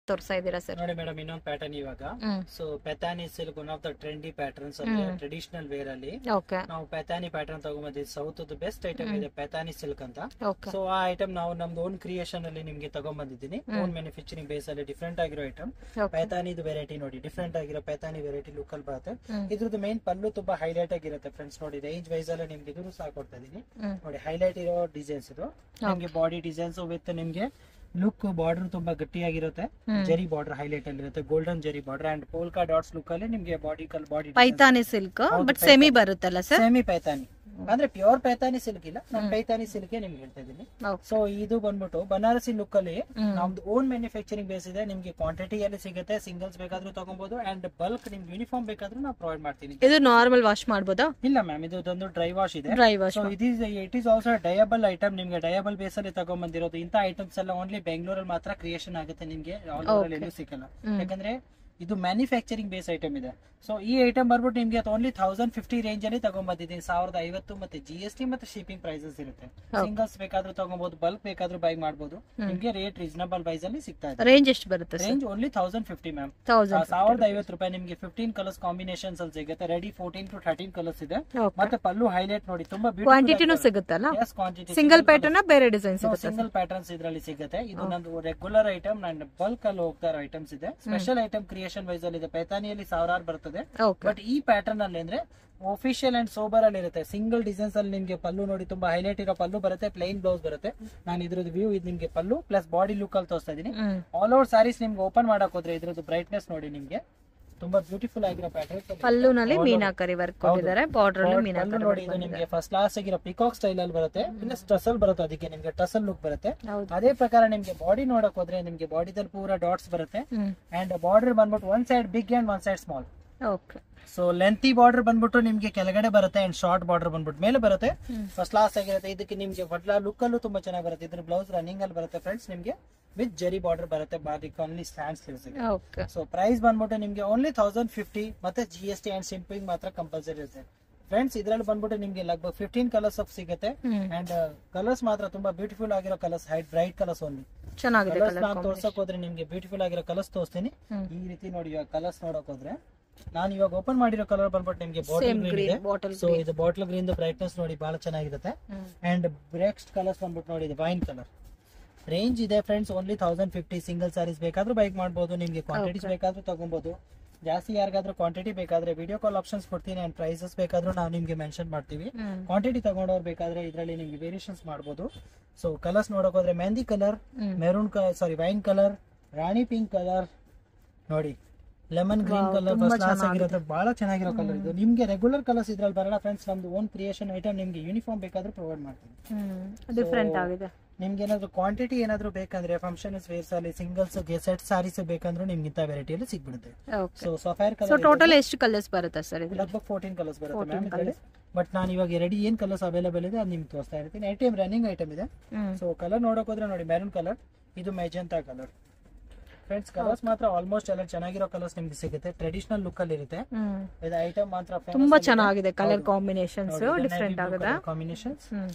ತೋರ್ಸಾ ಇದ್ದೀರಾ ಸರ್ ನೋಡಿ ಮೇಡಮ್ ಇನ್ನೊಂದು ಪ್ಯಾಟರ್ನ್ ಇವಾಗ hmm so Paithani silk one of the trendy patterns traditional wear ಅಲ್ಲಿ ಓಕೆ ನಾವು ಪೆತಾನಿ ಪ್ಯಾಟರ್ನ್ ತಗೊಂಬಂದಿದ್ದು ಸೌತ್ ಬೆಸ್ಟ್ ಐಟಮ್ ಇದೆ ಪೆತಾನಿ ಸಿಲ್ಕ್ ಅಂತ ಓಕೆ ಸೊ ಆ ಐಟಮ್ ನಾವು ನಮ್ದು ಓನ್ ಕ್ರಿಯೇಷನ್ ಅಲ್ಲಿ ನಿಮ್ಗೆ ತಗೊಂಡ್ಬಂದಿದ್ದೀನಿ ಓನ್ ಮ್ಯಾನುಫ್ಯಾಕ್ಚರಿಂಗ್ ಬೇಸ್ ಅಲ್ಲಿ ಡಿಫ್ರೆಂಟ್ ಆಗಿರೋ ಐಟಮ್ ಓಕೆ ಪೈತಾನಿದು ವೆರೈಟಿ ನೋಡಿ ಡಿಫ್ರೆಂಟ್ ಆಗಿರೋ ಪೈತಾನಿ ವೆರೈಟಿ ಲುಕ್ ಅಲ್ಲಿ ಬರುತ್ತೆ ಹ್ಮ್. ಇದ್ರದ್ದು ಮೇನ್ ಪಲ್ಲು ತುಂಬಾ ಹೈಲೈಟ್ ಆಗಿರುತ್ತೆ ಫ್ರೆಂಡ್ಸ್ ನೋಡಿ ರೇಂಜ್ ವೈಸ್ ಅಲ್ಲಿ ನಿಮ್ಗೆ ಇದು ಸಹ ಕೊಡ್ತಾ ಇದೀನಿ ಹ್ಮ್ ನೋಡಿ ಹೈಲೈಟ್ ಇರೋ ಡಿಸೈನ್ಸ್ ಇದು ನಿಮ್ಗೆ ಬಾಡಿ ಡಿಸೈನ್ಸ್ ವಿತ್ ನಿಮ್ಗೆ ಲುಕ್ ಬಾರ್ಡರ್ ತುಂಬಾ ಗಟ್ಟಿಯಾಗಿರುತ್ತೆ ಹ್ಮ್. ಜರಿ ಬಾರ್ಡರ್ ಹೈಲೈಟ್ ಅಲ್ಲಿ ಇರುತ್ತೆ golden zari border and polka dots look ಅಲ್ಲಿ ನಿಮ್ಗೆ ಬಾಡಿ ಕಲ್ ಬಾಡಿ ಪೈತಾನಿ ಸಿಲ್ಕ್ ಹೌದು, ಬಟ್ ಸೆಮಿ ಬರುತ್ತಲ್ಲ ಸರ್ ಸೆಮಿ ಪೈತಾನಿ ಅಂದ್ರೆ ಪ್ಯೂರ್ ಪೈತಾನಿ ಸಿಲ್ಕ್ ಇಲ್ಲ ನಾನು ಪೈತಾನಿ ಸಿಲ್ಕ್ ನಿಮ್ಗೆ ಹೇಳ್ತಾ ಇದ್ದೀನಿ ಸೊ ಇದು ಬಂದ್ಬಿಟ್ಟು ಬನಾರಸಿ ಲುಕ್ ಅಲ್ಲಿ ಹ್ಮ್. ನಮ್ದು ಓನ್ ಮ್ಯಾನುಫ್ಯಾಕ್ಚರಿಂಗ್ ಬೇಸ್ ಇದೆ ನಿಮ್ಗೆ ಕ್ವಾಂಟಿಟಿಯಲ್ಲಿ ಸಿಗುತ್ತೆ ಸಿಂಗಲ್ಸ್ ಬೇಕಾದ್ರೂ ತಗೊಬಹುದು ಅಂಡ್ ಬಲ್ಕ್ ನಿಮ್ಗೆ ಯೂನಿಫಾರ್ಮ್ ಬೇಕಾದ್ರೂ ನಾವು ಪ್ರೊವೈಡ್ ಮಾಡ್ತೀನಿ ಇದು ನಾರ್ಮಲ್ ವಾಶ್ ಮಾಡ್ಬೋದಾ ಇಲ್ಲ ಮ್ಯಾಮ್ ಇದು ಒಂದು ಡ್ರೈ ವಾಶ್ ಇದೆ dry wash so it is it is also dyeable item ನಿಮ್ಗೆ ಡಯಬಲ್ ಬೇಸ್ ಅಲ್ಲಿ ತಗೊಂಡ್ಬಂದಿರೋದು ಇಂಥ ಐಟಮ್ಸ್ ಎಲ್ಲ ಓನ್ಲಿ ಬೆಂಗಳೂರಲ್ಲಿ ಮಾತ್ರ ಕ್ರಿಯೇಷನ್ ಆಗುತ್ತೆ ನಿಮ್ಗೆ ಆಲ್ ಓವರ್ ಎಲ್ಲೂ ಸಿಕ್ಕಲ್ಲ ಹ್ಮ್. ಯಾಕಂದ್ರೆ ಇದು ಮ್ಯಾನುಫ್ಯಾಕ್ಚರಿಂಗ್ ಬೇಸ್ ಐಟಮ್ ಇದೆ ಸೊ ಈ ಐಟಮ್ ಬರ್ಬಿಟ್ಟು ನಿಮ್ಗೆ ಓನ್ಲಿ ತೌಸಂಡ್ ಫಿಫ್ಟಿ ರೇಂಜ್ ಅಲ್ಲಿ ತಗೊಂಡ್ಬಂದಿದ್ದೀನಿ ಸಾವಿರದ ಐವತ್ತು ಮತ್ತೆ ಜಿ ಎಸ್ ಟಿ ಮತ್ತೆ ಶಿಪ್ಪಿಂಗ್ ಪ್ರೈಸಸ್ ಇರುತ್ತೆ ಸಿಂಗಲ್ಸ್ ಬೇಕಾದ್ರೂ ತಗೊಬಹುದು ಬಲ್ಕ್ ಬೇಕಾದ್ರೂ ಬೈ ಮಾಡಬಹುದು ನಿಮ್ಗೆ ರೇಟ್ ರೀಸನಬಲ್ ಪ್ರೈಸ್ ಅಲ್ಲಿ ಸಿಗ್ತಾ ಇದೆ ರೇಂಜ್ ಎಷ್ಟು ಬರುತ್ತೆ sir range only thousand fifty ma'am thousand ಸಾವಿರದ ಐವತ್ತು ರೂಪಾಯಿ ನಿಮ್ಗೆ ಫಿಫ್ಟೀನ್ ಕಲರ್ಸ್ ಕಾಂಬಿನೇಷನ್ಸ್ ಅಲ್ಲಿ ಸಿಗುತ್ತೆ ready fourteen to thirteen colours ಇದೆ ಓಕೆ ಮತ್ತೆ ಪಲ್ಲು ಹೈಲೈಟ್ ನೋಡಿ ತುಂಬಾ ಕ್ವಾಂಟಿಟಿನೂ ಸಿಗುತ್ತಲ್ಲ ಕ್ವಾಂಟಿಟಿ ಸಿಂಗಲ್ ಪ್ಯಾಟರ್ನ್ ಬೇರೆ ಡಿಸೈನ್ ಸಿಗುತ್ತೆ ಸಿಂಗಲ್ ಪ್ಯಾಟರ್ನ್ಸ್ ಇದರಲ್ಲಿ ಸಿಗುತ್ತೆ ಇದು ನಂದು ರೆಗ್ಯುಲರ್ ಐಟಮ್ ಅಂಡ್ ಬಲ್ಕ್ ಅಲ್ಲಿ ಹೋಗ್ತಾ ಇರೋ ಐಟಮ್ಸ್ ಇದೆ ಸ್ಪೆಷಲ್ ಐಟಮ್ ಕ್ರಿಯೇಷನ್ ವೈಸ್ ಅಲ್ಲಿ ಇದೆ ಪೈತಾನಿಯಲ್ಲಿ ಸಾವಿರಾರು ಬರ್ತದೆ ಓಕೆ ಬಟ್ ಈ ಪ್ಯಾಟರ್ನ್ ಅಲ್ಲಿ ಅಂದ್ರೆ ಒಫಿಷಿಯಲ್ ಅಂಡ್ ಸೋಬರ್ ಅಲ್ಲಿ ಇರುತ್ತೆ ಸಿಂಗಲ್ ಡಿಸೈನ್ಸ್ ಅಲ್ಲಿ ನಿಮ್ಗೆ ಪಲ್ಲು ನೋಡಿ ತುಂಬಾ ಹೈಲೈಟ್ ಇರೋ ಪಲ್ಲು ಬರುತ್ತೆ ಪ್ಲೈನ್ ಬ್ಲೌಸ್ ಬರುತ್ತೆ ನಾನು ಇದ್ರದ್ದು ವ್ಯೂ ಇದು ನಿಮ್ಗೆ ಪಲ್ಲು ಪ್ಲಸ್ ಬಾಡಿ ಲುಕ್ ಅಲ್ಲಿ ತೋರಿಸ್ತಾ ಇದೀನಿ ಹ್ಮ್ ಆಲ್ ಓವರ್ ಸ್ಯಾರೀಸ್ ನಿಮ್ಗೆ ಓಪನ್ ಮಾಡಕ್ ಹೋದ್ರೆ ಇದ್ರದ್ದು ಬ್ರೈಟ್ನೆಸ್ ನೋಡಿ ನಿಮ್ಗೆ ತುಂಬಾ ಬ್ಯೂಟಿಫುಲ್ ಆಗಿರೋ ಪ್ಯಾಟರ್ನ್ ಪಲ್ಲುನಲ್ಲಿ ಮೀನಾಕರಿ ವರ್ಕ್ ಕೊಟ್ಟಿದ್ದಾರೆ ಬಾರ್ಡರ್ ಅಲ್ಲಿ ಪಲ್ಲು ಮೀನಾಕರಿ ನೋಡಿ ಇದು ನಿಮ್ಗೆ ಫಸ್ಟ್ ಕ್ಲಾಸ್ ಆಗಿರೋ ಪಿಕಾಕ್ ಸ್ಟೈಲ್ ಅಲ್ಲಿ ಬರುತ್ತೆ ಪ್ಲಸ್ ಟಸಲ್ ಬರುತ್ತೆ ಅದಕ್ಕೆ ನಿಮ್ಗೆ ಟಸಲ್ ಲುಕ್ ಬರುತ್ತೆ ಹೌದು ಅದೇ ಪ್ರಕಾರ ನಿಮ್ಗೆ ಬಾಡಿ ನೋಡಕ್ ಹೋದ್ರೆ ನಿಮ್ಗೆ ಬಾಡಿದಲ್ಲಿ ಪೂರ ಡಾಟ್ಸ್ ಬರುತ್ತೆ ಹ್ಮ್ ಅಂಡ್ ಬಾರ್ಡರ್ ಬಂದ್ಬಿಟ್ಟು one side big and one side small okay so lengthy border ಬಂದ್ಬಿಟ್ಟು ನಿಮ್ಗೆ ಕೆಳಗಡೆ ಬರುತ್ತೆ ಅಂಡ್ ಶಾರ್ಟ್ ಬಾರ್ಡರ್ ಬಂದ್ಬಿಟ್ಟು ಮೇಲೆ ಬರುತ್ತೆ ಫಸ್ಟ್ ಕ್ಲಾಸ್ ಆಗಿರುತ್ತೆ ಇದಕ್ಕೆ ನಿಮ್ಗೆ ಫಟ್ಲಾ ಲುಕ್ ಅಲ್ಲೂ ತುಂಬಾ ಚೆನ್ನಾಗಿ ಬರುತ್ತೆ ಇದ್ರ ಬ್ಲೌಸ್ ರನ್ನಿಂಗ್ ಅಲ್ಲಿ ಬರುತ್ತೆ ಫ್ರೆಂಡ್ಸ್ ನಿಮ್ಗೆ ವಿತ್ ಜರಿ ಬಾರ್ಡರ್ ಬರುತ್ತೆ body only stand sleeves okay so price ಬಂದ್ಬಿಟ್ಟು ನಿಮ್ಗೆ ಓನ್ಲಿ ತೌಸಂಡ್ ಫಿಫ್ಟಿ ಮತ್ತೆ G S T and shipping ಮಾತ್ರ ಕಂಪಲ್ಸರಿ ಇರುತ್ತೆ ಫ್ರೆಂಡ್ಸ್ ಇದ್ರಲ್ಲಿ ಬಂದ್ಬಿಟ್ಟು ನಿಮ್ಗೆ ಲಗ್ಭಗ್ ಫಿಫ್ಟೀನ್ ಕಲರ್ಸ್ ಆಫ್ ಸಿಗುತ್ತೆ ಹ್ಮ್ ಅಂಡ್ ಕಲರ್ಸ್ ಮಾತ್ರ ತುಂಬಾ ಬ್ಯೂಟಿಫುಲ್ ಆಗಿರೋ colours height bright colours only ಚೆನ್ನಾಗಿದೆ ಕಲರ್ಸ್ ಕಲರ್ ನಾನು ತೋರ್ಸಕ್ ಹೋದ್ರೆ ನಿಮ್ಗೆ ಬ್ಯೂಟಿಫುಲ್ ಆಗಿರೋ ಕಲರ್ಸ್ ತೋರಿಸ್ತೀನಿ ಹ್ಮ್. ಈ ರೀತಿ ನೋಡಿ ಇವಾಗ ಕಲರ್ಸ್ ನೋಡಕ್ ಹೋದ್ರೆ ನಾನು ಇವಾಗ ಓಪನ್ ಮಾಡಿರೋ ಕಲರ್ ಬಂದ್ಬಿಟ್ಟು ನಿಮ್ಗೆ ಬಾಟಲ್ ಸೇಮ್ ಗ್ರೀನ್ ಗ್ರೀನ್ ಇದೆ ಬಾಟಲ್ ಸೊ ಇದು ಬಾಟಲ್ ಗ್ರೀನ್ ಬ್ರೈಟ್ನೆಸ್ ನೋಡಿ ಬಹಳ ಚೆನ್ನಾಗಿರುತ್ತೆ ಹ್ಮ್ ಅಂಡ್ ನೆಕ್ಸ್ಟ್ ಕಲರ್ಸ್ ಬಂದ್ಬಿಟ್ಟು ನೋಡಿ ಇದು ವೈನ್ ಕಲರ್ ರೇಂಜ್ ಇದೆ friends only thousand fifty single saris ಬೇಕಾದ್ರೂ ಬೈಕ್ ಮಾಡ್ಬೋದು ನಿಮ್ಗೆ ಕ್ವಾಂಟಿಟೀಸ್ ಬೇಕಾದ್ರೂ ತಗೊಬಹುದು ಜಾಸ್ತಿ ಯಾರಿಗಾದ್ರೂ ಕ್ವಾಂಟಿಟಿ ಬೇಕಾದ್ರೆ ವಿಡಿಯೋ ಕಾಲ್ ಆಪ್ಷನ್ಸ್ ಕೊಡ್ತೀನಿ ಅಂಡ್ ಪ್ರೈಸಸ್ ಬೇಕಾದ್ರೂ ನಾವು ನಿಮ್ಗೆ ಮೆನ್ಷನ್ ಮಾಡ್ತೀವಿ ಹ್ಮ್ ಕ್ವಾಂಟಿಟಿ ತಗೊಂಡವ್ರು ಬೇಕಾದ್ರೆ ಇದರಲ್ಲಿ ನಿಮ್ಗೆ ವೇರಿಯೇಷನ್ಸ್ ಮಾಡ್ಬೋದು ಸೊ ಕಲರ್ಸ್ ನೋಡಕ್ ಹೋದ್ರೆ mehndi colour hmm maroon sari wine colour rani pink colour ನೋಡಿ lemon green colour first class ಆಗಿರುತ್ತೆ ಬಹಳ ಚೆನ್ನಾಗಿರೋ ಕಲರ್ ಇದು ನಿಮ್ಗೆ ರೆಗ್ಯುಲರ್ ಕಲರ್ಸ್ ಇದ್ರಲ್ಲಿ ಬರಲ್ಲ ಫ್ರೆಂಡ್ಸ್ ನಮ್ದು ಓನ್ ಕ್ರಿಯೇಷನ್ ಐಟಮ್ ನಿಮ್ಗೆ ಯೂನಿಫಾರ್ಮ್ ಬೇಕಾದ್ರೂ ಪ್ರೊವೈಡ್ ಮಾಡ್ತೀನಿ ಹ್ಮ್ ಡಿಫ್ರೆಂಟ್ ಆಗಿದೆ ನಿಮ್ಗೆ ಏನಾದ್ರು ಕ್ವಾಂಟಿಟಿ ಏನಾದ್ರು ಬೇಕಂದ್ರೆ ಫಂಕ್ಷನ್ ವೇರ್ಸ್ ಅಲ್ಲಿ ಸಿಂಗಲ್ಸ್ ಸೆಟ್ ಸಾರೀಸ್ ಬೇಕಂದ್ರೆ ನಿಮ್ಗೆ ಇಂಥ ವೆರೈಟಿಯಲ್ಲಿ ಸಿಗ್ಬಿಡುತ್ತೆ okay so sapphire so colour total ಎಷ್ಟು ಕಲರ್ಸ್ ಬರುತ್ತೆ ಸರ್ ಇದು ಲಗ್ಭಗ್ ಫೋರ್ಟೀನ್ ಕಲರ್ಸ್ ಬರುತ್ತೆ ಮ್ಯಾಮ್ ಇದರಲ್ಲಿ ಬಟ್ ನಾನು ಇವಾಗ ರೆಡಿ ಏನ್ ಕಲರ್ಸ್ ಅವೈಲೇಬಲ್ ಇದೆ ಅದು ನಿಮ್ಗೆ ತೋರಿಸ್ತಾ ಇರ್ತೀನಿ ಐಟಮ್ ರನ್ನಿಂಗ್ ಐಟಮ್ ಇದೆ ಹ್ಮ್ ಸೊ ಕಲರ್ ನೋಡಕ್ ಹೋದ್ರೆ ನೋಡಿ ಮೆರೂನ್ ಕಲರ್ ಇದು ಮೆಜೆಂಟಾ ಕಲರ್ ಫ್ರೆಂಡ್ಸ್ ಕಲರ್ಸ್ ಮಾತ್ರ ಆಲ್ಮೋಸ್ಟ್ ಎಲ್ಲ ಚೆನ್ನಾಗಿರೋ ಕಲರ್ಸ್ ನಿಮ್ಗೆ ಸಿಗುತ್ತೆ ಟ್ರೆಡಿಷನಲ್ ಲುಕ್ ಅಲ್ಲಿ ಇರುತ್ತೆ ಹ್ಮ್ ಇದು ಐಟಮ್ ಮಾತ್ರ ತುಂಬಾ ಚೆನ್ನಾಗಿದೆ ಕಲರ್ ಕಾಂಬಿನೇಷನ್ಸ್ ಡಿಫ್ರೆಂಟ್ ಆಗಿದೆ ಕಾಂಬಿನೇಷನ್ಸ್ ಹ್ಮ್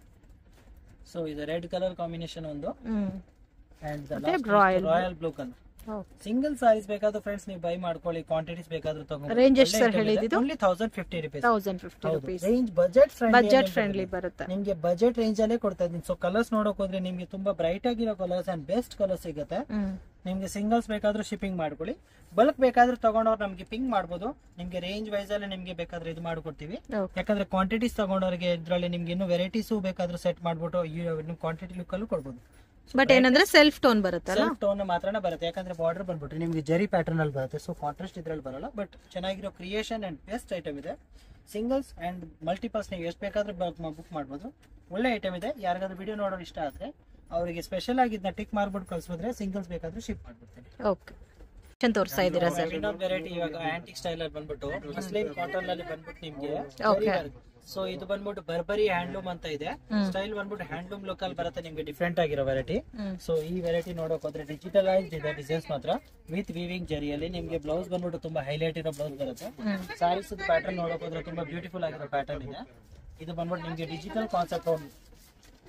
ಸೊ ಇದು ರೆಡ್ ಕಲರ್ ಕಾಂಬಿನೇಷನ್ ಒಂದು ಹ್ಮ್ ಅಂಡ್ ಮತ್ತೆ royal royal blue colour single saris ಬೇಕಾದ್ರೂ ಫ್ರೆಂಡ್ಸ್ ನೀವು ಬೈ ಮಾಡ್ಕೊಳ್ಳಿ ಕ್ವಾಂಟಿಟೀಸ್ ಬೇಕಾದ್ರೂ ತಗೊಂಡು Range ಎಷ್ಟು sir ಹೇಳಿದ್ದು? Only thousand fifty rupees thousand fifty rupees range budget budget friendly ಬರುತ್ತೆ ನಿಮ್ಗೆ ಬಜೆಟ್ ರೇಂಜ್ ಅಲ್ಲೇ ಕೊಡ್ತಾ ಇದೀನಿ ಸೊ ಕಲರ್ಸ್ ನೋಡಕ್ ಹೋದ್ರೆ ನಿಮ್ಗೆ ತುಂಬಾ ಬ್ರೈಟ್ ಆಗಿರೋ ಕಲರ್ಸ್ ಅಂಡ್ ಬೆಸ್ಟ್ ಕಲರ್ಸ್ ಸಿಗುತ್ತೆ ಹ್ಮ್ ನಿಮ್ಗೆ ಸಿಂಗಲ್ಸ್ ಬೇಕಾದ್ರೂ ಶಿಪ್ಪಿಂಗ್ ಮಾಡ್ಕೊಳ್ಳಿ ಬಲ್ಕ್ ಬೇಕಾದ್ರೂ ತಗೊಂಡವ್ರು ನಮ್ಗೆ ಪಿಂಗ್ ಮಾಡ್ಬೋದು ನಿಮ್ಗೆ ರೇಂಜ್ ವೈಸ್ ಅಲ್ಲಿ ನಿಮ್ಗೆ ಬೇಕಾದ್ರೆ ಇದು ಮಾಡ್ಕೊಡ್ತೀವಿ ಓಕೆ ಯಾಕಂದ್ರೆ ಕ್ವಾಂಟಿಟೀಸ್ ತಗೊಂಡವ್ರಿಗೆ ಇದ್ರಲ್ಲಿ ನಿಮ್ಗೆ ಇನ್ನೂ ವೆರೈಟೀಸು ಬೇಕಾದ್ರೂ ಸೆಟ್ ಮಾಡ್ಬಿಟ್ಟು ಕ್ವಾಂಟಿಟಿ ಲುಕ್ ಅಲ್ಲೂ ಕೊಡ್ಬೋದು ಬಟ್ ಏನಂದ್ರೆ ಸೆಲ್ಫ್ ಟೋನ್ ಬರುತ್ತಲ್ಲ ಸೆಲ್ಫ್ ಟೋನ್ ಮಾತ್ರನೇ ಬರುತ್ತೆ ಯಾಕಂದ್ರೆ ಬಾರ್ಡರ್ ಬಂದ್ಬಿಟ್ಟು ನಿಮ್ಗೆ ಜರಿ ಪ್ಯಾಟರ್ನ್ ಅಲ್ಲಿ ಬರುತ್ತೆ ಸೊ ಕಾಂಟ್ರಾಸ್ಟ್ ಇದ್ರಲ್ಲಿ ಬರಲ್ಲ ಬಟ್ ಚೆನ್ನಾಗಿರೋ ಕ್ರಿಯೇಷನ್ ಅಂಡ್ ಬೆಸ್ಟ್ ಐಟಮ್ ಇದೆ ಸಿಂಗಲ್ಸ್ ಅಂಡ್ ಮಲ್ಟಿಪಲ್ಸ್ ನೀವು ಎಷ್ಟು ಬೇಕಾದ್ರೂ ಬುಕ್ ಮಾಡ್ಬೋದು ಒಳ್ಳೆ ಐಟಮ್ ಇದೆ ಯಾರಿಗಾದ್ರೂ ವಿಡಿಯೋ ನೋಡೋರು ಇಷ್ಟ ಆದ್ರೆ ಅವರಿಗೆ ಸ್ಪೆಷಲ್ ಆಗಿ ಇದನ್ನ ಟಿಕ್ ಮಾಡ್ಬಿಟ್ಟು ಕಳ್ಸಿದ್ರೆ ಸಿಂಗಲ್ಸ್ ಬೇಕಾದ್ರೂ ಶಿಪ್ ಮಾಡ್ಬಿಡ್ತೀನಿ ಓಕೆ ತೋರಿಸ್ತಾ ಇದ್ದೀರಾ ಸರ್ ಇನ್ನೊಂದು ವೆರೈಟಿ ಇವಾಗ ಆಂಟಿಕ್ ಸ್ಟೈಲ್ ಅಲ್ಲಿ ಬಂದ್ಬಿಟ್ಟು ಮಸ್ಲಿನ್ ಕಾಟನ್ ಅಲ್ಲಿ ಬಂದ್ಬಿಟ್ಟು ನಿಮ್ಗೆ Okay. ಸೊ ಇದು ಬಂದ್ಬಿಟ್ಟು ಬರ್ಬರಿ ಹ್ಯಾಂಡ್ಲೂಮ್ ಅಂತ ಇದೆ ಸ್ಟೈಲ್ ಬಂದ್ಬಿಟ್ಟು ಹ್ಯಾಂಡ್ಲೂಮ್ ಲುಕ್ ಅಲ್ಲಿ ಬರುತ್ತೆ ನಿಮ್ಗೆ ಡಿಫ್ರೆಂಟ್ ಆಗಿರೋ ವೆರೈಟಿ ಹ್ಮ್ ಸೊ ಈ ವೆರೈಟಿ ನೋಡಕ್ ಹೋದ್ರೆ ಡಿಜಿಟಲೈಸ್ಡ್ ಇದೆ ಡಿಸೈನ್ಸ್ ಮಾತ್ರ ವಿತ್ ವೀವಿಂಗ್ ಜರಿಯಲ್ಲಿ ನಿಮ್ಗೆ ಬ್ಲೌಸ್ ಬಂದ್ಬಿಟ್ಟು ತುಂಬಾ ಹೈಲೈಟ್ ಇರೋ ಬ್ಲೌಸ್ ಬರುತ್ತೆ ಹ್ಮ್ ಸ್ಯಾರೀಸ್ ಪ್ಯಾಟರ್ನ್ ನೋಡಕ್ ಹೋದ್ರೆ ತುಂಬಾ ಬ್ಯೂಟಿಫುಲ್ ಆಗಿರೋ ಪ್ಯಾಟರ್ನ್ ಇದೆ ಇದು ಬಂದ್ಬಿಟ್ಟು ನಿಮ್ಗೆ ಡಿಜಿಟಲ್ ಕಾನ್ಸೆಪ್ಟ್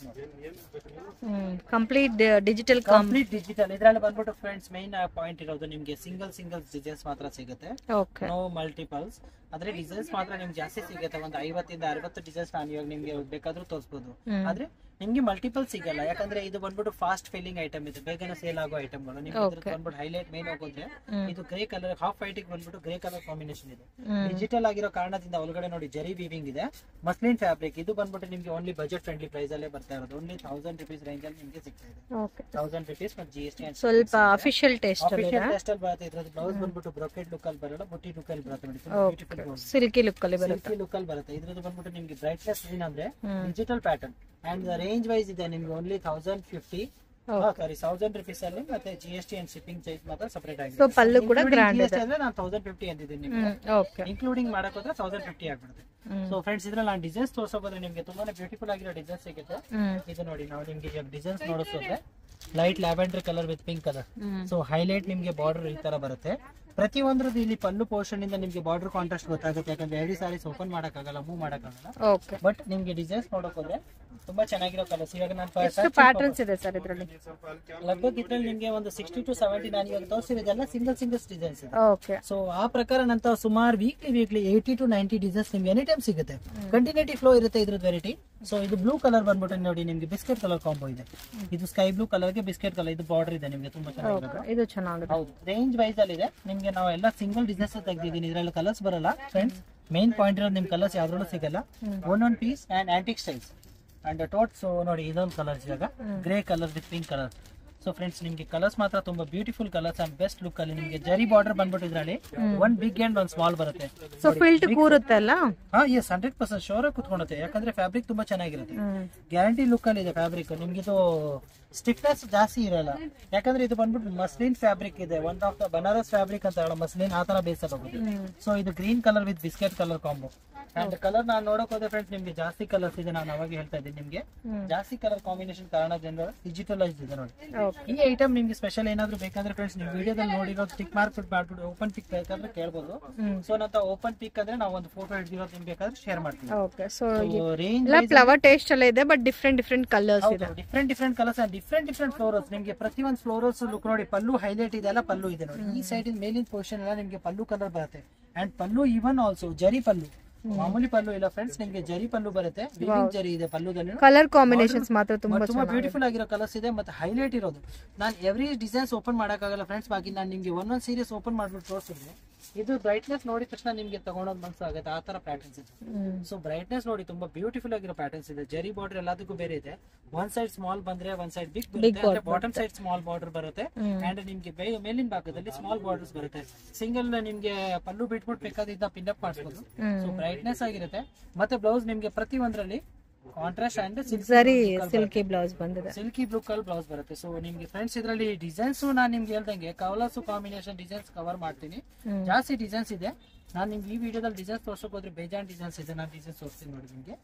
ಕಂಪ್ಲೀಟ್ ಡಿಜಿಟಲ್ ಕಾಮ್ ಕಂಪ್ಲೀಟ್ ಡಿಜಿಟಲ್ ಇದ್ರಲ್ಲಿ ಬಂದ್ಬಿಟ್ಟು ಫ್ರೆಂಡ್ಸ್ ಮೈನ್ ಪಾಯಿಂಟ್ ಇರೋದು ನಿಮ್ಗೆ ಸಿಂಗಲ್ ಸಿಂಗಲ್ ಡಿಸೈನ್ಸ್ ಮಾತ್ರ ಸಿಗುತ್ತೆ ಓಕೆ ನೋ ಮಲ್ಟಿಪಲ್ಸ್ ಆದ್ರೆ ಡಿಸೈನ್ಸ್ ಮಾತ್ರ ನಿಮ್ಗೆ ಜಾಸ್ತಿ ಸಿಗುತ್ತೆ ಒಂದು ಐವತ್ತಿಂದ ಅರವತ್ತು ಡಿಸೈನ್ಸ್ ನಾನು ಇವಾಗ ನಿಮ್ಗೆ ಬೇಕಾದ್ರೂ ತೋರಿಸ್ಬೋದು ಹ್ಮ್. ಆದ್ರೆ ನಿಮ್ಗೆ ಮಲ್ಟಿಪಲ್ ಸಿಗಲ್ಲ ಯಾಕಂದ್ರೆ ಇದು ಬಂದ್ಬಿಟ್ಟು ಫಾಸ್ಟ್ ಫೀಲಿಂಗ್ ಐಟಮ್ ಇದೆ ಬೇಗನೆ ಸೇಲ್ ಆಗೋ ಐಟಮ್ಗಳು ನಿಮ್ಗೆ ಇದ್ರದ್ದು ಬಂದ್ಬಿಟ್ಟು ಹೈಲೈಟ್ ಮೇನ್ ಹೋಗೋದ್ರೆ ಹ್ಮ್. ಇದು ಗ್ರೇ ಕಲರ್ ಹಾಫ್ ವೈಟ್ ಬಂದ್ಬಿಟ್ಟು ಗ್ರೇ ಕಲರ್ ಕಾಂಬಿನೇಷನ್ ಇದೆ ಹ್ಮ್. ಡಿಜಿಟಲ್ ಆಗಿರೋ ಕಾರಣದಿಂದ ಒಳಗಡೆ ನೋಡಿ ಜರಿ ವೀವಿಂಗ್ ಇದೆ ಮಸ್ಲಿನ್ ಫ್ಯಾಬ್ರಿಕ್ ಇದು ಬಂದ್ಬಿಟ್ಟು ನಿಮ್ಗೆ ಓನ್ಲಿ ಬಜೆಟ್ ಫ್ರೆಂಡ್ಲಿ ಪ್ರೈಸ್ ಅಲ್ಲೇ ಬರ್ತಾ ಇರೋದು ಓನ್ಲಿ ತೌಸಂಡ್ ರುಪೀಸ್ ರೇಂಜ್ ಅಲ್ಲಿ ನಿಮ್ಗೆ ಸಿಗ್ತಾ ಇದೆ ಓಕೆ ತೌಸಂಡ್ ರುಪೀಸ್ ಮತ್ತು ಜಿ ಎಸ್ ಟಿ ಸ್ವಲ್ಪ ಅಫಿಷಿಯಲ್ ಟೇಸ್ಟ್ ಅಲ್ಲಿ ಅಫಿಷಿಯಲ್ ಟೆಸ್ಟ್ ಅಲ್ಲಿ ಬರುತ್ತೆ ಇದ್ರದ್ದು ಬ್ಲೌಸ್ ಬಂದ್ಬಿಟ್ಟು ಬ್ರೊಕೆಟ್ ಲುಕ್ ಅಲ್ಲಿ ಬರಲ್ಲ ಬುಟ್ಟಿ ಲುಕ್ ಅಲ್ಲಿ ಬರುತ್ತೆ ನೋಡಿ ಬ್ಯೂಟಿಫುಲ್ ಬ್ಲೌಸ್ ಸಿಲ್ಕಿ ಲುಕ್ ಅಲ್ಲಿ ಬರುತ್ತೆ ಸಿಲ್ಕಿ ಲುಕ್ ಅಲ್ಲಿ ಬರುತ್ತೆ ಇದ್ರದ್ದು ಬಂದ್ಬಿಟ್ಟು ನಿಮ್ಗೆ ಬ್ರೈಟ್ನೆಸ್ ಏನಂದ್ರೆ hmm. Digital pattern and range wise ಇದೆ ನಿಮ್ಗೆ only thousand fifty sorry thousand rupees ಅಲ್ಲಿ ಮತ್ತೆ G S T and shipping charge ಮಾತ್ರ ಸಪರೇಟ್ ಆಗಿದೆ ಸೊ ಪಲ್ಲು ಕೂಡ ಗ್ರ್ಯಾಂಡ್ ಇದೆ ಅಂದ್ರೆ ನಾನು ತೌಸಂಡ್ ಫಿಫ್ಟಿ ಅಂದಿದ್ದೀನಿ ನಿಮ್ಗೆ ಹ್ಮ್ ಓಕೆ ಇನ್ಕ್ಲೂಡಿಂಗ್ ಮಾಡಕ್ ಹೋದ್ರೆ ತೌಸಂಡ್ ಫಿಫ್ಟಿ ಆಗ್ಬಿಡುತ್ತೆ ಹ್ಮ್. ಸೊ ಫ್ರೆಂಡ್ಸ್ ಇದ್ರಲ್ಲಿ ನಾನು ಡಿಸೈನ್ಸ್ ತೋರ್ಸೋದ್ರೆ ನಿಮ್ಗೆ ತುಂಬಾನೇ ಬ್ಯೂಟಿಫುಲ್ ಆಗಿರೋ ಡಿಸೈನ್ಸ್ ಸಿಗುತ್ತೆ ಹ್ಮ್ ಇದು ನೋಡಿ ನಾವು ನಿಮ್ಗೆ ಇವಾಗ ಡಿಸೈನ್ಸ್ ನೋಡಿಸೋದ್ರೆ light lavender colour with pink colour hmm so highlight ನಿಮ್ಗೆ ಬಾರ್ಡರ್ ಈ ತರ ಬರುತ್ತೆ ಪ್ರತಿ ಒಂದ್ರದ್ದು ಇಲ್ಲಿ ಪಲ್ಲು ಪೋರ್ಷನ್ ಇಂದ ನಿಮ್ಗೆ ಬಾರ್ಡರ್ ಕಾಂಟ್ರಾಸ್ಟ್ ಗೊತ್ತಾಗುತ್ತೆ ಯಾಕಂದ್ರೆ ಎರಡು ಸಾರೀಸ್ ಓಪನ್ ಮಾಡಕ್ಕಾಗಲ್ಲ ಮೂವ್ ಮಾಡಕ್ಕಾಗಲ್ಲ ಓಕೆ ಬಟ್ ನಿಮ್ಗೆ ಡಿಸೈನ್ಸ್ ನೋಡಕ್ ಹೋದ್ರೆ ತುಂಬಾ ಚೆನ್ನಾಗಿರೋ ಕಲರ್ಸ್ ಇವಾಗ ನಾನು ಎಷ್ಟು ಪ್ಯಾಟರ್ನ್ಸ್ ಇದೆ ಸರ್ ಇದರಲ್ಲಿ ಲಗ್ಭಗ್ ಇದ್ರಲ್ಲಿ ನಿಮ್ಗೆ ಒಂದು ಸಿಕ್ಸ್ಟಿ ಟು ಸೆವೆಂಟಿ ನಾನು ಇವಾಗ ತೋರಿಸಿರೋದೆಲ್ಲ ಸಿಂಗಲ್ ಸಿಂಗಲ್ಸ್ ಡಿಸೈನ್ಸ್ ಇದೆ ಓಕೆ ಸೊ ಆ ಪ್ರಕಾರ ನಂತರ ಸುಮಾರು weekly weekly eighty to ninety designs ನಿಮ್ಗೆ ಎನಿ ಟೈಮ್ ಸಿಗುತ್ತೆ ಕಂಟಿನ್ಯೂಟಿ ಫ್ಲೋ ಇರುತ್ತೆ ಇದ್ರದ್ದು ವೆರೈಟಿ ಸೊ ಇದು ಬ್ಲೂ ಕಲರ್ ಬಂದ್ಬಿಟ್ಟು ನೋಡಿ ನಿಮ್ಗೆ ಬಿಸ್ಕೆಟ್ ಕಲರ್ ಕಾಂಬೋ ಇದೆ ಇದು ಸ್ಕೈ ಬ್ಲೂ ಕಲರ್ಗೆ ಬಿಸ್ಕೆಟ್ ಕಲರ್ ಇದು ಬಾರ್ಡರ್ ಇದೆ ನಿಮ್ಗೆ ತುಂಬಾ ಚೆನ್ನಾಗಿರೋದು ಇದು ಚೆನ್ನಾಗಿದೆ ಹೌದು ರೇಂಜ್ ವೈಸ್ ಅಲ್ಲಿ ಇದೆ ನಿಮ್ಗೆ ನಾವು ಎಲ್ಲ ಸಿಂಗಲ್ ಡಿಸೈನ್ಸ್ ತೆಗ್ದಿದ್ದೀನಿ ಇದ್ರಲ್ಲಿ ಕಲರ್ಸ್ ಬರಲ್ಲ ಫ್ರೆಂಡ್ಸ್ ಮೇನ್ ಪಾಯಿಂಟ್ ಇರೋದು ನಿಮ್ ಕಲರ್ಸ್ ಯಾವ್ದ್ರಲ್ಲೂ ಸಿಗಲ್ಲ ಒಂದೊಂದು piece and antique styles and ಟೋಟ್ ಸೊ ನೋಡಿ ಇದೊಂದು ಕಲರ್ಸ್ ಇವಾಗ grey colour with pink colour so friends ನಿಮ್ಗೆ ಕಲರ್ಸ್ ಮಾತ್ರ ತುಂಬಾ beautiful colours and best look ಅಲ್ಲಿ ನಿಮ್ಗೆ ಜರಿ ಬಾರ್ಡರ್ ಬಂದ್ಬಿಟ್ಟು ಇದ್ರಲ್ಲಿ ಒಂದ್ ಬಿಗ್ ಅಂಡ್ ಒಂದ್ ಸ್ಮಾಲ್ ಬರುತ್ತೆ ಸೊ ಫಿಲ್ಟ್ ಕೂರುತ್ತೆ ಅಲ್ಲ ಹಾ ಎಸ್ ಹಂಡ್ರೆಡ್ ಪರ್ಸೆಂಟ್ ಶೋರ್ ಆಗಿ ಕುತ್ಕೊಳುತ್ತೆ ಯಾಕಂದ್ರೆ ಫ್ಯಾಬ್ರಿಕ್ ತುಂಬಾ ಚೆನ್ನಾಗಿರುತ್ತೆ ಹ್ಮ್ ಗ್ಯಾರಂಟಿ ಲುಕ್ ಅಲ್ಲಿ ಇದೆ ಫ್ಯಾಬ್ರಿಕ್ ನಿಮ್ಗೆ ಇದು ಸ್ಟಿಫ್ನೆಸ್ ಜಾಸ್ತಿ ಇರಲ್ಲ ಯಾಕಂದ್ರೆ ಇದು ಬಂದ್ಬಿಟ್ಟು ಮಸ್ಲಿನ್ ಫ್ಯಾಬ್ರಿಕ್ ಇದೆ one of the Banaras fabric ಅಂತ ಹೇಳೋ ಮಸ್ಲಿನ್ ಆ ತರ ಬೇಸಲ್ಲಿ ಹೋಗುತ್ತೆ ಹ್ಮ್ ಸೊ ಇದು green colour with biscuit colour combo and colour ನಾನು ನೋಡಕ್ ಹೋದ್ರೆ ಫ್ರೆಂಡ್ಸ್ ನಿಮ್ಗೆ ಜಾಸ್ತಿ ಕಲರ್ಸ್ ಇದೆ ನಾನು ಅವಾಗ ಹೇಳ್ತಾ ಇದ್ದೀನಿ ನಿಮ್ಗೆ ಹ್ಮ್ ಜಾಸ್ತಿ ಕಲರ್ ಕಾಂಬಿನೇಷನ್ ಕಾರಣದಿಂದ ಡಿಜಿಟಲೈಸ್ ಇದೆ ನೋಡಿ ಓಕೆ ಈ ಐಟಮ್ ನಿಮ್ಗೆ ಸ್ಪೆಷಲ್ ಏನಾದ್ರು ಬೇಕಂದ್ರೆ ಫ್ರೆಂಡ್ಸ್ ನೀವು ವಿಡಿಯೋದಲ್ಲಿ ನೋಡಿರೋ ಟಿಕ್ ಮಾರ್ಕ್ ಮಾಡ್ಬಿಟ್ಟು ಓಪನ್ ಪಿಕ್ ಬೇಕಾದ್ರೆ ಕೇಳ್ಬೋದು ಹ್ಮ್ ಸೊ ನಂತರ ಓಪನ್ ಪಿಕ್ ಅಂದ್ರೆ ನಾವು ಒಂದು ಫೋಟೋ ಹಿಡಿದಿರೋದು ನಿಮ್ಗೆ ಬೇಕಾದ್ರೆ ಶೇರ್ ಮಾಡ್ತೀವಿ ಓಕೆ ಸೊ ರೇಂಜ್ ಎಲ್ಲ ಫ್ಲವರ್ ಟೇಸ್ಟ್ ಎಲ್ಲ ಇದೆ ಬಟ್ ಡಿಫ್ರೆಂಟ್ ಡಿಫ್ರೆಂಟ್ ಕಲರ್ಸ್ ಇದೆ different different colours and different different florals ನಿಮ್ಗೆ ಪ್ರತಿ ಒಂದು ಫ್ಲೋರಲ್ಸ್ ಲುಕ್ ನೋಡಿ ಪಲ್ಲು ಹೈಲೈಟ್ ಇದೆ ಅಲ್ಲ ಪಲ್ಲು ಇದೆ ನೋಡಿ ಈ ಸೈಡ್ ಮೇಲಿನ ಪೊಸಿಷನ್ ಎಲ್ಲ ನಿಮ್ಗೆ ಪಲ್ಲು ಕಲರ್ ಬರುತ್ತೆ and pallu even also zari pallu ಮಾಮೂಲಿ ಪಲ್ಲು ಇಲ್ಲ ಫ್ರೆಂಡ್ಸ್ ನಿಮ್ಗೆ ಜರಿ ಪಲ್ಲು ಬರುತ್ತೆ weaving ಜರಿ ಇದೆ ಪಲ್ಲುದಲ್ಲಿ ಕಲರ್ ಕಾಂಬಿನೇಷನ್ಸ್ ಮಾತ್ರ ತುಂಬಾ ತುಂಬಾ ತುಂಬಾ ಬ್ಯೂಟಿಫುಲ್ ಆಗಿರೋ ಕಲರ್ಸ್ ಇದೆ ಮತ್ತೆ ಹೈಲೈಟ್ ಇರೋದು ನಾನು ಎವ್ರಿ ಡಿಸೈನ್ಸ್ ಓಪನ್ ಮಾಡಕ್ಕಾಗಲ್ಲ ಫ್ರೆಂಡ್ಸ್ ಬಾಕಿ ನಾನು ನಿಮ್ಗೆ ಒಂದೊಂದ್ ಸೀರೀಸ್ ಓಪನ್ ಮಾಡ್ಬಿಟ್ಟು ತೋರಿಸಿದ್ರೆ ಇದು ಬ್ರೈಟ್ನೆಸ್ ನೋಡಿದ ತಕ್ಷಣ ನಿಮ್ಗೆ ತಗೊಂಡೋದ್ ಮನ್ಸಾಗುತ್ತೆ ಆ ತರ ಪ್ಯಾಟರ್ನ್ಸ್ ಇದೆ ಹ್ಮ್ ಸೊ ಬ್ರೈಟ್ನೆಸ್ ನೋಡಿ ತುಂಬಾ ಬ್ಯೂಟಿಫುಲ್ ಆಗಿರೋ ಪ್ಯಾಟರ್ನ್ಸ್ ಇದೆ ಜರಿ ಬಾರ್ಡರ್ ಎಲ್ಲದಕ್ಕೂ ಬೇರೆ ಇದೆ ಒನ್ ಸೈಡ್ ಸ್ಮಾಲ್ ಬಂದ್ರೆ ಒನ್ ಸೈಡ್ ಬಿಗ್ ಬರುತ್ತೆ ಬಾಟಮ್ ಸೈಡ್ ಸ್ಮಾಲ್ ಬಾರ್ಡರ್ ಬರುತ್ತೆ ಹ್ಮ್. ಅಂಡ್ ನಿಮ್ಗೆ ಬೇ- ಮೇಲಿನ ಭಾಗದಲ್ಲಿ ಸ್ಮಾಲ್ ಬಾರ್ಡರ್ಸ್ ಬರುತ್ತೆ ಸಿಂಗಲ್ ನಿಮ್ಗೆ ಪಲ್ಲು ಬಿಟ್ಬಿಟ್ಟು ಬೇಕಾದ ಪಿನ್ ಅಪ್ ಮಾಡಿಸ್ಬೋದು ಹ್ಮ್. ಸೊ ಬ್ರೈಟ್ನೆಸ್ ಆಗಿರುತ್ತೆ ಮತ್ತೆ ಬ್ಲೌಸ್ ನಿಮ್ಗೆ ಪ್ರತಿ ಒಂದ್ರಲ್ಲಿ ಕಾಂಟ್ರಾಸ್ಟ್ ಅಂಡ್ ಸರಿ ಸಿಲ್ಕಿ ಬ್ಲೌಸ್ ಬಂದಿದೆ ಸಿಲ್ಕಿ ಬ್ಲೂ ಕಲರ್ ಬ್ಲೌಸ್ ಬರುತ್ತೆ ಸೊ ನಿಮ್ಗೆ ಫ್ರೆಂಡ್ಸ್ ಇದರಲ್ಲಿ ಡಿಸೈನ್ಸ್ ನಾನು ನಿಮ್ಗೆ ಹೇಳ್ದಂಗೆ ಕವಲರ್ಸ್ ಕಾಂಬಿನೇಷನ್ ಡಿಸೈನ್ಸ್ ಕವರ್ ಮಾಡ್ತೀನಿ ಹ್ಮ್. ಜಾಸ್ತಿ ಡಿಸೈನ್ಸ್ ಇದೆ ನಾನು ನಿಮ್ಗೆ ಈ ವಿಡಿಯೋದಲ್ಲಿ ಡಿಸೈನ್ಸ್ ತೋರ್ಸೋಕೆ ಹೋದ್ರೆ ಬೇಜಾನ್ ಡಿಸೈನ್ಸ್ ಇದೆ ನಾನು ಡಿಸೈನ್ಸ್ ತೋರಿಸ್ತೀನಿ ನೋಡಿ ನಿಮಗೆ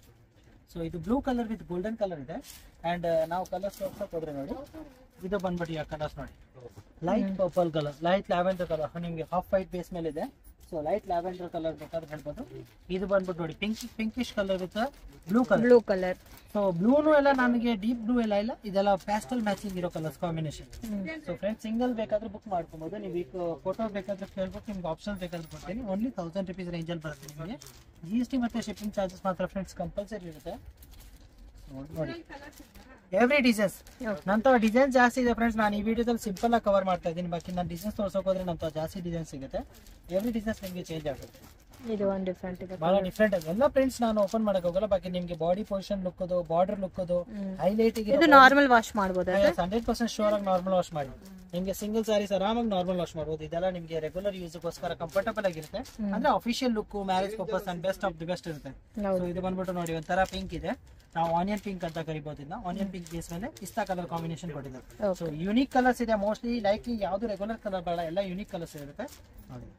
ಸೊ ಇದು blue colour with golden colour ಇದೆ ಅಂಡ್ ನಾವು ಕಲರ್ಸ್ ತೋರ್ಸೋಕೆ ಹೋದ್ರೆ ನೋಡಿ ಇದು ಬಂದ್ಬಿಟ್ಟು ಯಾವ ಕಲರ್ಸ್ ನೋಡಿ light purple colour light lavender colour ನಿಮ್ಗೆ ಹಾಫ್ ವೈಟ್ ಬೇಸ್ ಮೇಲೆ ಇದೆ ಸೊ ಲೈಟ್ ಲ್ಯಾವೆಂಡರ್ ಕಲರ್ ಬೇಕಾದ್ರೆ ಹೇಳ್ಬೋದು ಇದು ಬಂದ್ಬಿಟ್ಟು ನೋಡಿ pink pinkish colour with blue colour blue colour so ಬ್ಲೂನು ಎಲ್ಲ ನನಗೆ ಡೀಪ್ ಬ್ಲೂ ಎಲ್ಲ ಇಲ್ಲ ಇದೆಲ್ಲ ಪ್ಯಾಸ್ಟಲ್ ಮ್ಯಾಚಿಂಗ್ ಇರೋ colours combination so friends single ಬೇಕಾದ್ರೆ ಬುಕ್ ಮಾಡ್ಕೊಬೋದು ನೀವು ಈಗ ಫೋಟೋ ಬೇಕಾದ್ರೆ ಕೇಳ್ಬಿಟ್ಟು ನಿಮ್ಗೆ ಆಪ್ಷನ್ ಬೇಕಾದ್ರೆ ಕೊಡ್ತೀನಿ ಓನ್ಲಿ ತೌಸಂಡ್ ರುಪೀಸ್ ರೇಂಜಲ್ಲಿ ಬರುತ್ತೆ ನಿಮಗೆ ಜಿ ಎಸ್ ಟಿ ಮತ್ತು ಶಿಪ್ಪಿಂಗ್ ಚಾರ್ಜಸ್ ಮಾತ್ರ ಫ್ರೆಂಡ್ಸ್ ಕಂಪಲ್ಸರಿ ಇರುತ್ತೆ ನೋಡ್- ನೋಡಿ ಎವ್ರಿ ಡಿಸೈನ್ಸ್ ನಂತರ ಡಿಸೈನ್ ಜಾಸ್ತಿ ಇದೆ ಫ್ರೆಂಡ್ಸ್ ನಾನು ಈ ವಿಡಿಯೋದಲ್ಲಿ ಸಿಂಪಲ್ ಆಗಿ ಕವರ್ ಮಾಡ್ತಾ ಇದ್ದೀನಿ ಬಾಕಿ ನಾನು ಡಿಸೈನ್ಸ್ ತೋರ್ಸೋಕೆ ಹೋದ್ರೆ ನಂತರ ಜಾಸ್ತಿ ಡಿಸೈನ್ ಸಿಗುತ್ತೆ ಎವ್ರಿ ಡಿಸೈನ್ಸ್ ನಿಮಗೆ ಚೇಂಜ್ ಆಗುತ್ತೆ ಇದು ಒಂದು ಡಿಫ್ರೆಂಟ್ ಇದೆ ಬಹಳ ಡಿಫ್ರೆಂಟ್ ಆಗಿ ಎಲ್ಲ ಪ್ರಿಂಟ್ಸ್ ನಾನು ಓಪನ್ ಮಾಡಕ್ ಹೋಗಲ್ಲ ಬಾಕಿ ನಿಮ್ಗೆ ಬಾಡಿ ಪೊಸಿಷನ್ ಲುಕ್ಕೋದು ಬಾರ್ಡರ್ ಲುಕ್ಕೋದು ಹೈಲೈಟ್ ಇದು ನಾರ್ಮಲ್ ವಾಶ್ ಮಾಡ್ಬೋದಾ ಹಂಡ್ರೆಡ್ ಪರ್ಸೆಂಟ್ ಶೋರ್ ಆಗಿ ನಾರ್ಮಲ್ ವಾಶ್ ಮಾಡಿ ನಿಮ್ಗೆ ಸಿಂಗಲ್ ಸಾರೀಸ್ ಆರಾಮಾಗಿ ನಾರ್ಮಲ್ ವಾಶ್ ಮಾಡ್ಬೋದು ಇದೆಲ್ಲ ನಿಮ್ಗೆ ರೆಗ್ಯುಲರ್ ಯೂಸ್ಗೋಸ್ಕರ ಕಂಫರ್ಟಬಲ್ ಆಗಿರುತ್ತೆ ಅಂದ್ರೆ official look marriage purpose and best of the best ಇರುತ್ತೆ ಹೌದು ಸೊ ಇದು ಬಂದ್ಬಿಟ್ಟು ನೋಡಿ ಒಂಥರ ಪಿಂಕ್ ಇದೆ ನಾವು ಆನಿಯನ್ ಪಿಂಕ್ ಅಂತ ಕರಿಬಹುದು ಇದನ್ನ ಆನಿಯನ್ ಪಿಂಕ್ ಬೇಸ್ ಮೇಲೆ ಪಿಸ್ತಾ ಕಲರ್ ಕಾಂಬಿನೇಷನ್ ಕೊಟ್ಟಿದ್ದಾರೆ Okay. ಸೊ ಯುನಿಕ್ ಕಲರ್ಸ್ ಇದೆ ಮೋಸ್ಟ್ಲಿ ಲೈಕ್ಲಿ ಯಾವ್ದು ರೆಗ್ಯುಲರ್ ಕಲರ್ ಬೇಡ ಎಲ್ಲ ಯುನಿಕ್ ಕಲರ್ಸ್ ಇರುತ್ತೆ ನೋಡಿ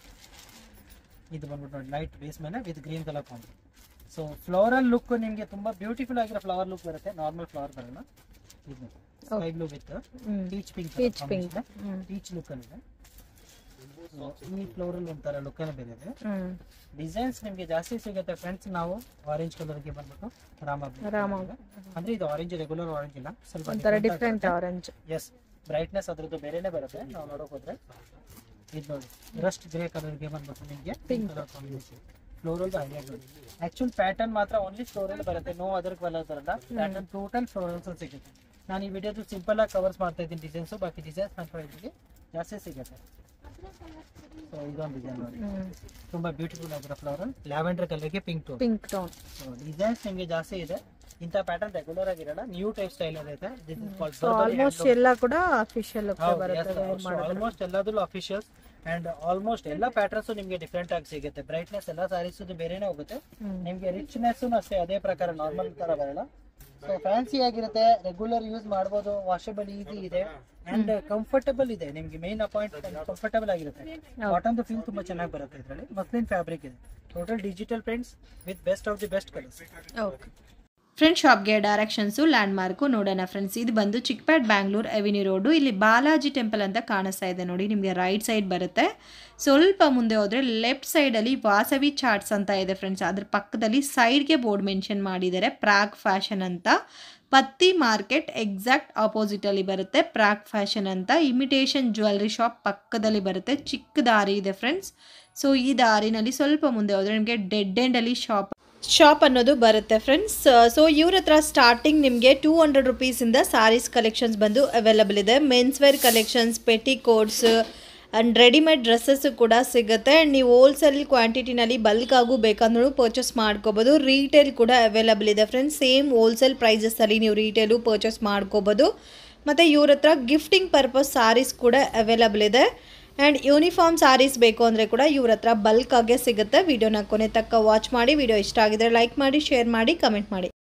ಇದು ಬಂದ್ಬಿಟ್ಟು ನೋಡಿ ಲೈಟ್ ಬೇಸ್ ಮೇಲೆ with green colour combi so floral look ನಿಮಗೆ ತುಂಬಾ ಬ್ಯೂಟಿಫುಲ್ ಆಗಿರೋ ಫ್ಲವರ್ ಲುಕ್ ಬರುತ್ತೆ ನಾರ್ಮಲ್ ಫ್ಲವರ್ ಬರಲ್ಲ ಇದು sky blue with hmm peach pink peach pink hmm peach look ಅಲ್ಲಿ ಇದೆ ಈ ಫ್ಲೋರಲ್ಲಿ ಒಂಥರ ಲುಕ್ಕೇ ಬೇರೆ ಇದೆ ಹ್ಮ್ ಡಿಸೈನ್ಸ್ ನಿಮಗೆ ಜಾಸ್ತಿ ಸಿಗುತ್ತೆ ಫ್ರೆಂಡ್ಸ್ ನಾವು ಆರೆಂಜ್ ಕಲರ್ಗೆ ಬಂದ್ಬಿಟ್ಟು ರಾಮ blue ರಾಮ. ಇದೆ. ಅಂದ್ರೆ ಇದು ಆರೆಂಜ್ ರೆಗ್ಯುಲರ್ ಆರೆಂಜ್ ಇಲ್ಲ ಸ್ವಲ್ಪ ಒಂಥರ ಡಿಫ್ರೆಂಟ್ ಆರೆಂಜ್ ಎಸ್ ಬ್ರೈಟ್ನೆಸ್ ಅದ್ರದ್ದು ಬೇರೆನೆ ಬರುತ್ತೆ ನಾವು ನೋಡೋಕೆ ಹೋದ್ರೆ ಇದು ನೋಡಿ ರಸ್ಟ್ ಗ್ರೇ ಕಲರ್ಗೆ ಬಂದ್ಬಿಟ್ಟು ನಿಮಗೆ pink colour combination floral highlight ನೋಡಿ ಆಕ್ಚುಲ್ ಪ್ಯಾಟರ್ನ್ ಮಾತ್ರ ಓನ್ಲಿ ಫ್ಲೋರಲ್ ಬರುತ್ತೆ ನೋ ಅದರ್ ಕಲರ್ ಬರಲ್ಲ ಪ್ಯಾಟರ್ನ್ ಟೋಟಲ್ ಫ್ಲೋರಲ್ಸ್ ಸಿಗುತ್ತೆ ನಾನು ಈ ವಿಡಿಯೋದು ಸಿಂಪಲ್ ಆಗಿ ಕವರ್ಸ್ ಮಾಡ್ತಾ ಇದ್ದೀನಿ ಡಿಸೈನ್ಸ್ ಬಾಕಿ ಡಿಸೈನ್ಸ್ ನನ್ನ ಇದಕ್ಕೆ ಜಾಸ್ತಿ ಸಿಗುತ್ತೆ ಸೊ ಇದೊಂದು ಡಿಸೈನ್ ನೋಡಿ ಹ್ಮ್ ತುಂಬಾ ಬ್ಯೂಟಿಫುಲ್ ಆಗಿರೋ ಫ್ಲವರ್ ಲ್ಯಾವೆಂಡರ್ ಕಲರ್ಗೆ pink tone pink tone designs ನಿಮಗೆ ಜಾಸ್ತಿ ಇದೆ ಇಂಥ ಪ್ಯಾಟರ್ನ್ ರೆಗ್ಯುಲರ್ ಆಗಿರಲ್ಲ ನ್ಯೂ ಟೈಪ್ ಸ್ಟೈಲ್ ಇದೆ this is called so almost ಎಲ್ಲ ಕೂಡ ಅಫಿಷಿಯಲ್ ಬರುತ್ತೆ wear ಮಾಡೋದು ಆಲ್ಮೋಸ್ಟ್ ಎಲ್ಲದಲ್ಲೂ ಅಫಿಷಿಯಲ್ಸ್ ಅಂಡ್ ಆಲ್ಮೋಸ್ಟ್ ಎಲ್ಲ ಪ್ಯಾಟರ್ನ್ಸ್ ನಿಮಗೆ ಡಿಫ್ರೆಂಟ್ ಆಗಿ ಸಿಗುತ್ತೆ ಬ್ರೈಟ್ನೆಸ್ ಎಲ್ಲ ಸಾರೀಸ್ ಬೇರೆನೇ ಹೋಗುತ್ತೆ ಹ್ಮ್. ನಿಮಗೆ ರಿಚ್ನೆಸ್ ಅಷ್ಟೇ ಅದೇ ಪ್ರಕಾರ ನಾರ್ಮಲ್ ತರ ಬರಲ್ಲ ಸೊ ಫ್ಯಾನ್ಸಿ ಆಗಿರುತ್ತೆ ರೆಗ್ಯುಲರ್ ಯೂಸ್ ಮಾಡ್ಬೋದು ವಾಷಬಲ್ ಈಸಿ ಇದೆ ಅಂಡ್ ಕಂಫರ್ಟಬಲ್ ಇದೆ ನಿಮಗೆ ಮೇನ್ ಅಪಾಯಿಂಟ್ ಕಂಫರ್ಟಬಲ್ ಆಗಿರುತ್ತೆ ಕಾಟನ್ ಫೀಲ್ ತುಂಬಾ ಚೆನ್ನಾಗಿ ಬರುತ್ತೆ ಇದರಲ್ಲಿ ಮಸ್ಲಿನ್ ಫ್ಯಾಬ್ರಿಕ್ ಇದೆ total digital prints with best of the best colours okay friend ಶಾಪ್ಗೆ ಡೈರೆಕ್ಷನ್ಸು ಲ್ಯಾಂಡ್ ಮಾರ್ಕು ನೋಡೋಣ ಫ್ರೆಂಡ್ಸ್ ಇದು ಬಂದು ಚಿಕ್ಪೇಟ್ ಬ್ಯಾಂಗ್ಳೂರ್ ಎವಿನ್ಯೂ ರೋಡು ಇಲ್ಲಿ ಬಾಲಾಜಿ ಟೆಂಪಲ್ ಅಂತ ಕಾಣಿಸ್ತಾ ಇದೆ ನೋಡಿ ನಿಮಗೆ ರೈಟ್ ಸೈಡ್ ಬರುತ್ತೆ ಸ್ವಲ್ಪ ಮುಂದೆ ಹೋದರೆ ಲೆಫ್ಟ್ ಸೈಡಲ್ಲಿ ವಾಸವಿ ಚಾಟ್ಸ್ ಅಂತ ಇದೆ ಫ್ರೆಂಡ್ಸ್ ಅದ್ರ ಪಕ್ಕದಲ್ಲಿ ಸೈಡ್ಗೆ ಬೋರ್ಡ್ ಮೆನ್ಷನ್ ಮಾಡಿದ್ದಾರೆ ಪ್ರಾಗ್ ಫ್ಯಾಷನ್ ಅಂತ ಪತ್ತಿ ಮಾರ್ಕೆಟ್ ಎಕ್ಸಾಕ್ಟ್ ಆಪೋಸಿಟಲ್ಲಿ ಬರುತ್ತೆ ಪ್ರಾಗ್ ಫ್ಯಾಷನ್ ಅಂತ ಇಮಿಟೇಷನ್ ಜ್ಯುವೆಲ್ರಿ ಶಾಪ್ ಪಕ್ಕದಲ್ಲಿ ಬರುತ್ತೆ ಚಿಕ್ಕ ದಾರಿ ಇದೆ ಫ್ರೆಂಡ್ಸ್ ಸೊ ಈ ದಾರಿನಲ್ಲಿ ಸ್ವಲ್ಪ ಮುಂದೆ ಹೋದರೆ ನಿಮಗೆ ಡೆಡ್ ಎಂಡಲ್ಲಿ ಶಾಪ್ ಶಾಪ್ ಅನ್ನೋದು ಬರುತ್ತೆ ಫ್ರೆಂಡ್ಸ್ ಸೊ ಇವ್ರ ಹತ್ರ ಸ್ಟಾರ್ಟಿಂಗ್ ನಿಮಗೆ ಟೂ ಹಂಡ್ರೆಡ್ ರುಪೀಸಿಂದ ಸಾರೀಸ್ ಕಲೆಕ್ಷನ್ಸ್ ಬಂದು ಅವೈಲಬಲ್ ಇದೆ mens wear collections petticoats and readymade dresses ಕೂಡ ಸಿಗುತ್ತೆ ಆ್ಯಂಡ್ ನೀವು ಹೋಲ್ಸೇಲ್ ಕ್ವಾಂಟಿಟಿನಲ್ಲಿ ಬಲ್ಕ್ ಆಗು ಬೇಕಂದ್ರೂ ಪರ್ಚೇಸ್ ಮಾಡ್ಕೋಬೋದು ರೀಟೇಲ್ ಕೂಡ ಅವೈಲಬಲ್ ಇದೆ ಫ್ರೆಂಡ್ಸ್ ಸೇಮ್ ಹೋಲ್ಸೇಲ್ ಪ್ರೈಸಸಲ್ಲಿ ನೀವು ರೀಟೇಲು ಪರ್ಚೇಸ್ ಮಾಡ್ಕೋಬೋದು ಮತ್ತು ಇವ್ರ ಹತ್ರ ಗಿಫ್ಟಿಂಗ್ ಪರ್ಪಸ್ ಸಾರೀಸ್ ಕೂಡ ಅವೈಲಬಲ್ ಇದೆ ಆ್ಯಂಡ್ ಯೂನಿಫಾರ್ಮ್ ಸಾರೀಸ್ ಬೇಕು ಅಂದರೆ ಕೂಡ ಇವ್ರ ಹತ್ರ ಬಲ್ಕ್ ಆಗೇ ಸಿಗುತ್ತೆ ವಿಡಿಯೋನ ಕೊನೆ ತಕ್ಕ ವಾಚ್ ಮಾಡಿ ವಿಡಿಯೋ ಇಷ್ಟ ಆಗಿದ್ರೆ ಲೈಕ್ ಮಾಡಿ ಶೇರ್ ಮಾಡಿ ಕಮೆಂಟ್ ಮಾಡಿ